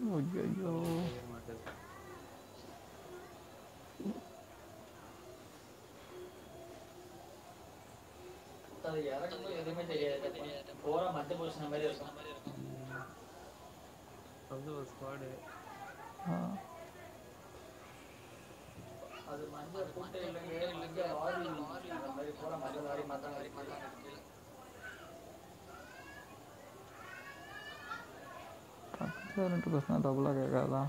ஐயோ தெரிய மாட்டேது அது இறக்கும்போது எதுவுமே தெரியாது போற மத்த பொசிஷன் மாதிரி இருக்கும் வந்து ஒரு ஸ்குவாடு ஆ. அது மஞ்சள் கூட்டை இல்லைங்க மஞ்சள் லாரி அந்த மாதிரி போற மஞ்சள் லாரி மத்த லாரி பக்கத்தில் ரெண்டு பர்சன்ட் டபுளாக கேட்காதா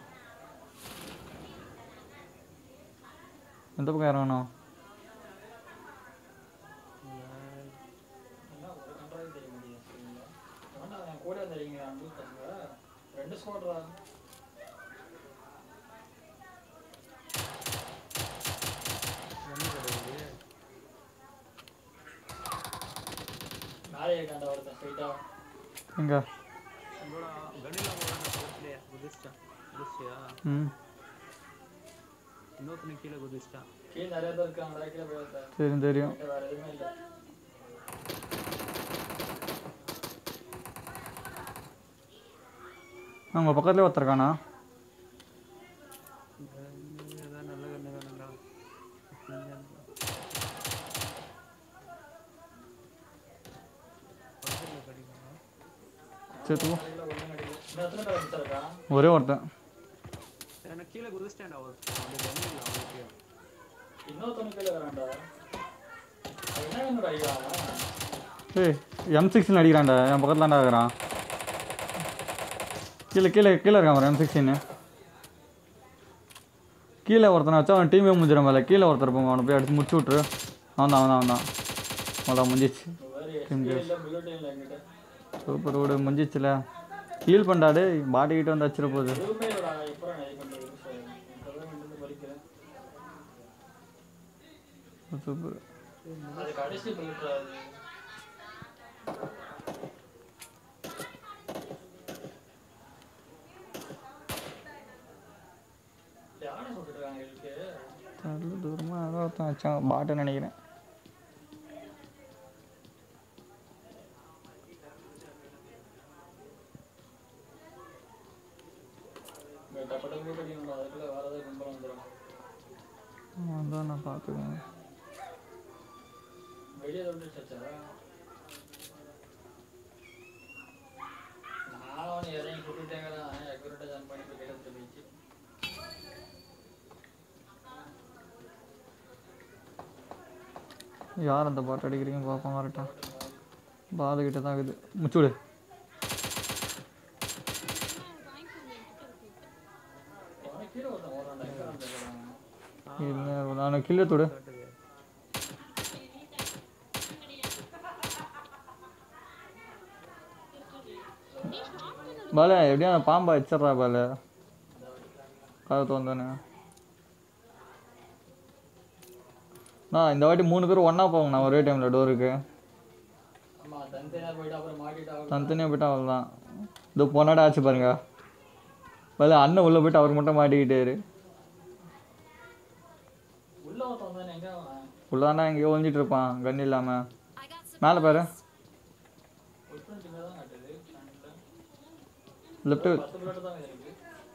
எந்த பக்கம் இறங்கணும் என்ன ஒரு கண்ட்ரோல் தெரிய முடியும் சரிங்களா ஏன்னா என் கூட தெரியுங்க அன்பு பசங்க ரெண்டு ஸ்குவாட்ரா என்ன கிடையாது மேலே இருக்காண்ட ஒருத்தன் ஸ்ட்ரைட்டா எங்க உங்களோட கனிலா போகிறேன் குதிச்சிட்டான் குதிச்சியா ம் இன்னொருத்தனை கீழே குதிச்சிட்டான் கீழே நிறைய பேர் இருக்காங்க கீழே போய் தெரியும் தெரியும் வேற எதுவுமே இல்லை உங்கள் பக்கத்துலேயே ஒருத்தருக்கானா ஏதாவது நல்ல கண்ணு வேணும்டா பக்கத்தில் கிடைக்குமா சரி போ கீழே ஒண்ணும் கிடைக்கல இன்னும் எத்தனை பேர் மிச்சம் இருக்கா ஒரே ஒருத்தன் எனக்கு கீழே குதிச்சிட்டேன்டா ஒரு அந்த கண்ணு இல்லை அவனுக்கு இன்னொருத்தனு கீழே வரான்டா அது என்ன என்னோட ஐயா ஏய் எம் சிக்ஸ்டின் அடிக்கிறான்டா என் பக்கத்தில் தான்டா இருக்கிறான் கீழே கீழே கீழே இருக்கான் பாரு எம் சிக்ஸ்டின்னு கீழே ஒருத்தனை வச்சா அவன் டீமே முடிஞ்சிடும் மேலே கீழே ஒருத்தர் இருப்பாங்க அவனை போய் அடிச்சு முடிச்சு விட்ரு அவன் தான் அவன் தான் அவன் தான் அவ்வளோ முடிஞ்சிச்சு வேறு எஸ்பி இல்லை புல்லட் இல்லை என்கிட்ட சூப்பர் விடு முடிஞ்சிச்சுல ஹீல் பண்ணாடே பாடிக்கிட்டு வந்து வச்சிட போகுது எதுவுமே இல்லைடா எப்போ நான் இது பண்ணுறது இப்போதான் இருந்து படிக்கிறேன் சூப்பர் அது கடைசி புல்லட்ரா அது யானை சொல்லிட்டு இருக்காங்க இதுக்கு நல்ல தூரமாக ஏதோ ஒருத்தன் வச்சான் பாட்டை நினைக்கிறேன் இங்கே டப்பட்டம் கட்டிக்கணும் அதுக்குள்ள வேற ஏதாவது கும்பலம் வந்துடும் அதான் நான் பார்த்துக்கேன் வெளியே வந்துடுச்சா நான் அவனை இறங்கி கூப்பிட்டுட்டேங்க தான் அக்யூரேட்டாக ஜாயின் பண்ணி போய் கையில் போயிடுச்சு யார் அந்த பாட்டு அடிக்கிறீங்க பார்ப்போம் வரட்டும் பாதுகிட்ட தான் இருக்குது முச்சுடு அவனை கீழே ஒருத்தன் ஓடுறான்டா எங்கே வந்துருக்கான் இல்லை நான் கில்ல தொடு காட்டுது பால எப்படியும் அந்த பாம்பை வச்சிட்றா பால கதை தோந்தானே நான் இந்த வாட்டி மூணு பேர் ஒன்றா போங்கண்ணா ஒரே டைமில் டோருக்கு ஆமா தனித்தனியாக போயிட்டு அப்புறம் மாட்டிட்டு அவங்க தனித்தனியாக போயிட்டா அவ்வளோதான் இதோ பொண்ணாட ஆச்சு பாருங்க பால அண்ணன் உள்ளே போயிட்டு அவர் மட்டும் மாட்டிக்கிட்டாரு உள்ள ஒருத்தன் தானே எங்க அவன் உள்ளதாண்டா எங்கேயோ ஒழிஞ்சிட்டு இருப்பான் கன் இல்லாமல் மேலே பாரு ஃபுட்பிரிண்ட் இங்கே தான் காட்டுது ஃப்ரண்ட்ல லெஃப்ட்டு பத்து புல்லட் தான் இருக்கு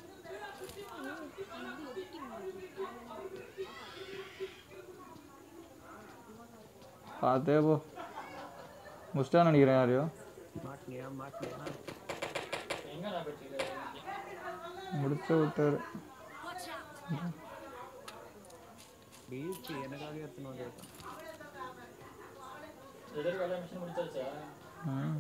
பார்த்தே போ முடிச்சிட்டா நினைக்கிறேன் யாரையோ மாட்டினியா மாட்டினியா எங்க நான் கட்டிக்கிறேன் முடிச்சு விட்டாரு பீச் எனக்காக எடுத்துன்னு வந்திருக்கான் எதிர்க்கு எல்லா மிஷின் முடிச்சாச்சா ம்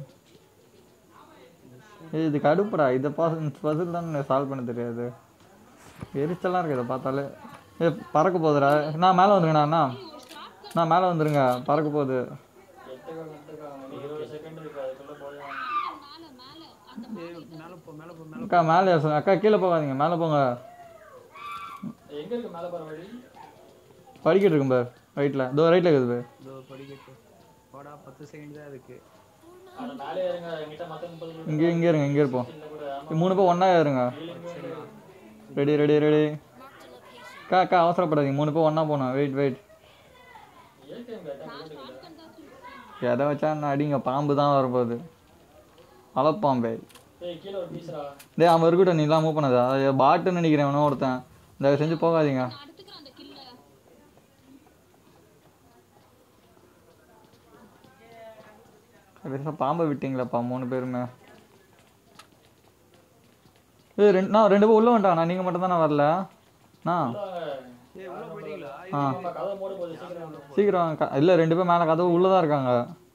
ஏய் இது கடுப்புடா இதை பாஸ் பசில் தான் சால்வ் பண்ண தெரியாது எரிச்சலாக இருக்குது இதை பார்த்தாலே ஏ பறக்க போகுதுடா நான் மேலே வந்துருங்கண்ணா அண்ணா நான் மேலே வந்துருங்க பறக்க போகுது எட்டுக்கா எட்டுக்கா நீ இருபது செகண்ட் இருக்கு அதுக்குள்ள போய் ஏய், மேல போ மேல போ மேல அக்கா மேலே ஏற சொல்லுங்க. அக்கா கீழே போகாதீங்க மேலே போங்க எங்க இருக்கு மேலே போற வழி படிக்கிட்டு இருக்கும் பார் ரைட்டில் இதோ ரைட்டில் இருக்குது பார் இதோ படிக்கட்டு போடா பத்து செகண்ட் தான் இருக்கு ஆனா மேலே ஏறுங்க என்கிட்ட மத்த முப்பது bullet இங்கே இங்கே இருங்க இங்கே இருப்போம் இல்ல கூட ஆமா இது மூணு பேர் ஒன்றா ஏறுங்க ரெடி ரெடி ரெடி அக்கா அக்கா அவசரப்படாதீங்க மூணு பேர் ஒன்றா போகணும் வெயிட் வெயிட் ஏடிஎம் கேட்டா bullet கிட்ட எதை வச்சா நான் அடிங்க பாம்பு தான் வரப்போகுது அலப்பாம்பே ஏய் கீழே ஒரு பீஸ்ரா டேய் அவன் இருக்கட்டும் நீ எல்லாம் மூவ் பண்ணாத பாட்டுன்னு நினைக்கிறேன் அவனும் ஒருத்தன் தயவு செஞ்சு போகாதீங்க நான் அடுத்துக்கிறேன் அந்த கில்ல பெருசாக பாம்பை விட்டீங்களாப்பா மூணு பேருமே ஏய் ரெண்டு நான் ரெண்டு பேரும் உள்ளே வந்துட்டாங்கண்ணா நீங்கள் மட்டும் தானே வரல நான் ஏய் உள்ள போயிட்டீங்களா ஆ நம்ம கதை மூட போகுது சீக்கிரம் வந்து. சீக்கிரம் க- இல்லை ரெண்டு பேர் மேலே கதவு உள்ளே தான் இருக்காங்க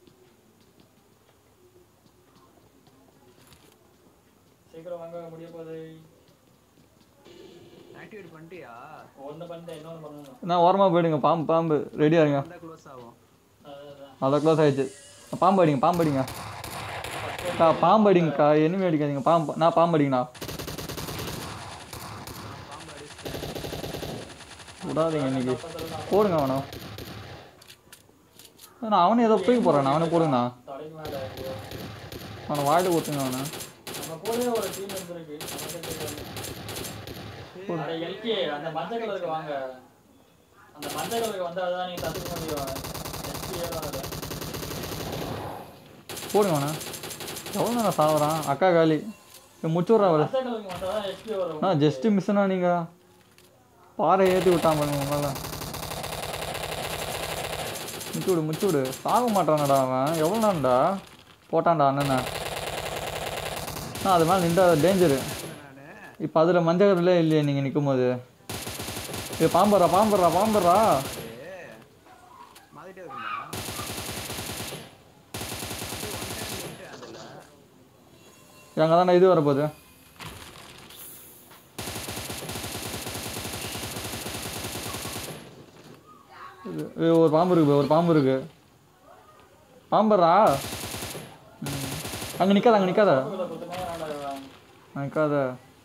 சீக்கிரம் வாங்க முடிய போகுது ஆக்டிவேட் பண்ணிட்டியா ஒன்று பண்ணிட்டேன் இன்னொன்று பண்ணணும் நான் ஓரமாக போயிடுங்க பாம்பு பாம்பு ரெடியாக இருங்க வந்தா க்ளோஸ் ஆகும் அதான் அதான் க்ளோஸ் ஆயிடுச்சு பாம்பு அடிங்க பாம்பு அடிங்க அக்கா பாம்பு அடிங்கக்கா எனிமே அடிக்காதீங்க பாம்பு நான் பாம்பு அடிங்கண்ணா பாம்பு அடிச்சுட்டேன் விடாதீங்க இன்னைக்கு போடுங்க அவனை நான் அவனை ஏதோ தூக்கி போடுறேன் அவனை போடுங்கண்ணா தலைக்கு மேலே இருக்கு. அவனை வாழ்த்து கொடுத்துங்க அவனை நம்ம கூடவே ஒரு டீம் இருந்திருக்கு நமக்கே தெரியாது. அட எல்கே அந்த மஞ்சள் கலருக்கு வாங்க அந்த மஞ்சள் கலருக்கு வந்தாதான் நீங்க தப்பிக்க முடியும் எஸ்பி ஏறாத போடுங்க அவனை எவ்வளோ நேரம் சாவறான் அக்கா காலி முச்சுடுறா அவளை மஞ்சள் கலருக்கு வந்தாதான் எஸ்பி வரும் ஆ ஜஸ்ட்டு மிஸ்ஸுண்ணா நீங்கள் பாறை ஏற்றி விட்டான் பாருங்க உங்களால் முச்சு விடு முச்சு விடு சாக மாட்டானடா அவன் எவ்வளோ நேரம்டா போட்டான்டா அண்ணனை ஆ அது மேலே நின்றா டேஞ்சரு நானு இப்போ அதில் மஞ்சள் கலர்லே இல்லையே நீங்கள் நிற்கும் போது ஏ பாம்புறா பாம்புறா பாம்புறா ஏய், மாத்திட்டே இருக்குமா அப்படியே one time limit அதுல அங்கே தானே இது வரப்போகுது இது ஏய், ஒரு பாம்பு இருக்கு ஒரு பாம்பு இருக்கு பாம்புறா ம். அங்கே நிற்காத அங்கே நிற்காத இதுல குத்துனா வேண்டாம். நிற்காத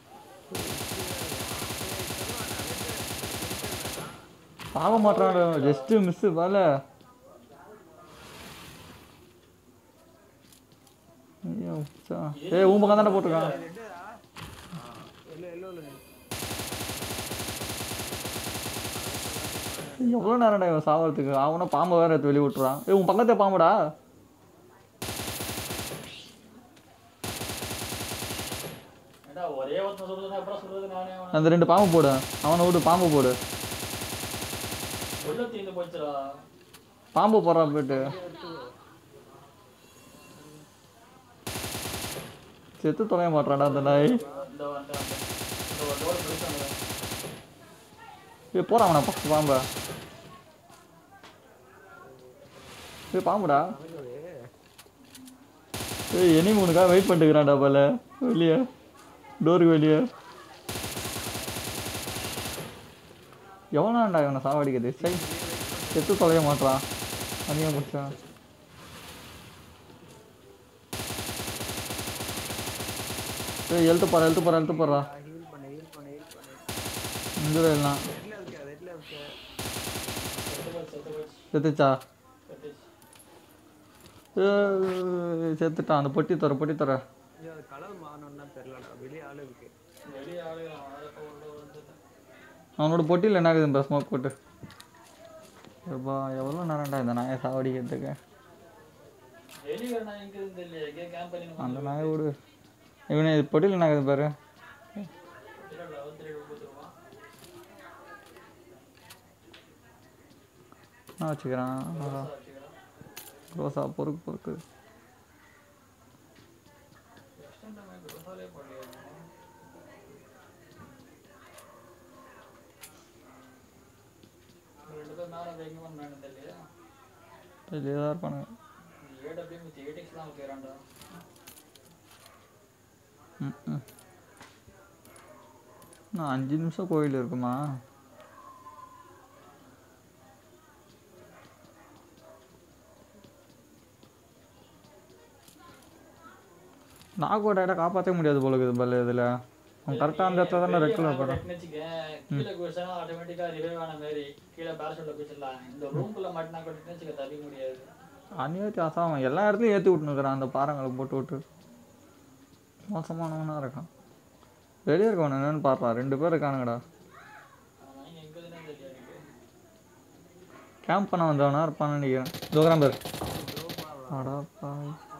சாக மாட்டான் ஜஸ்ட்டு மிஸ்ஸு வேலை ஐயோ சா. ஏய் உன் பக்கம் தானே போட்டிருக்கான் ரெட்டுடா எல்லோ எல்லோ இல்லை எவ்வளோ நேரம்டா இவன் சாவறதுக்கு அவனும் பாம்பை வேற எடுத்து வெளியே விட்டுறான் ஏய் உன் பக்கத்தே பாம்புடா ஏண்டா ஒரே ஒருத்தன் சொல்றது அப்புறம் சொல்றது நானே அவனை அந்த ரெண்டு பாம்பு போடு அவனை விட்டு பாம்பு போடு உள்ள தீந்து போச்சுடா பாம்பு போடுறா போயிட்டு செத்து தொலைய மாட்டான்டா அந்த நாய் இந்த வந்து அந்த இந்த ஒரு லோடு பிடிச்சாங்க ஏய் போறான் அவனை பக்கம் பாம்பை ஏய் பாம்புடா ஏய் எனி மூணுக்காக வெயிட் பண்ணிட்டுக்கிறான்டா போல வெளியே டோருக்கு வெளியே எவனாண்டா இவனை சாவடிக்குது சை செத்து தொலைய மாட்டான் அநியா முடிச்சான் ஏய் எழுத்து போறா எழுத்து போறா எழுத்து போறா ஹீல் பண்ணு ஹீல் பண்ணு ஹீல் பண்ணு இந்த எல்லாம் ரெட்ல இருக்க ரெட்ல இருக்க செத்து போச்சு செத்து போச்சு செத்துச்சா செத்துச்சு ஏய், செத்துட்டான் அந்த பொட்டி தர பொட்டி தர ஐயோ, அது கலர் மாறணும்னா தெரியலடா வெளியே ஆளு இருக்கு வெளியே ஆளு ஆளப்ப உள்ள வந்துட்டேன் அவனோட பொட்டியில் என்ன ஆகுது இந்த ஸ்மோக் போட்டு எப்பா எவ்வளோ நேரம்டா இந்த நாயை சாவடிக்கிறதுக்கு வெளியே நான் எங்க இருந்து இல்லையே எங்கே கேம்ப் பண்ணி அந்த நாயை விடு இவனு பொட்டியில் என்ன ஆகுது பாரு நான் வச்சுக்கிறான் ரோசா பொறுக்கு பொறுக்கு ரெண்டு பேர் மேலே எங்கே பண்ணாங்க தெரியல இதுலேயே தான் இருப்பானுங்க ஏடபிள்யூ வித் ஏடிஎக்ஸ் தான் வைக்கிறான்டா ம் ம் நான் அஞ்சு நிமிஷம் கோயில் இருக்குமா நாகோட இடம் காப்பாற்ற முடியாது போல இருக்குது பல்ல இதில் அவன் கரெக்டாக அந்த இடத்துல தானே ரெக்கில் போகிறான் கீழே குதிச்சா ஆட்டோமேட்டிக்கா ரிவைவ் ஆன மாதிரி கீழே பேரஷூட்ல குதிச்சிடலாம் இந்த ரூம்குள்ள மாட்டினா கூட வச்சுக்க தப்பிக்க முடியாது அநியாயத்தி அசாமம் எல்லா இடத்துலையும் ஏற்றி விட்டுனுக்குறான் அந்த பாறைங்களை போட்டு விட்டு மோசமானவனா இருக்கான் வெளியே இருக்கவன் என்னன்னு பாடுறா ரெண்டு பேர் இருக்கானுங்கடா ஆனா இங்க எங்க இருக்குதுன்னே தெரியல எனக்கு கேம்ப் பண்ண வந்தவனா இருப்பான்னு நினைக்கிறேன் தோகராம் பேர் அடா பாய்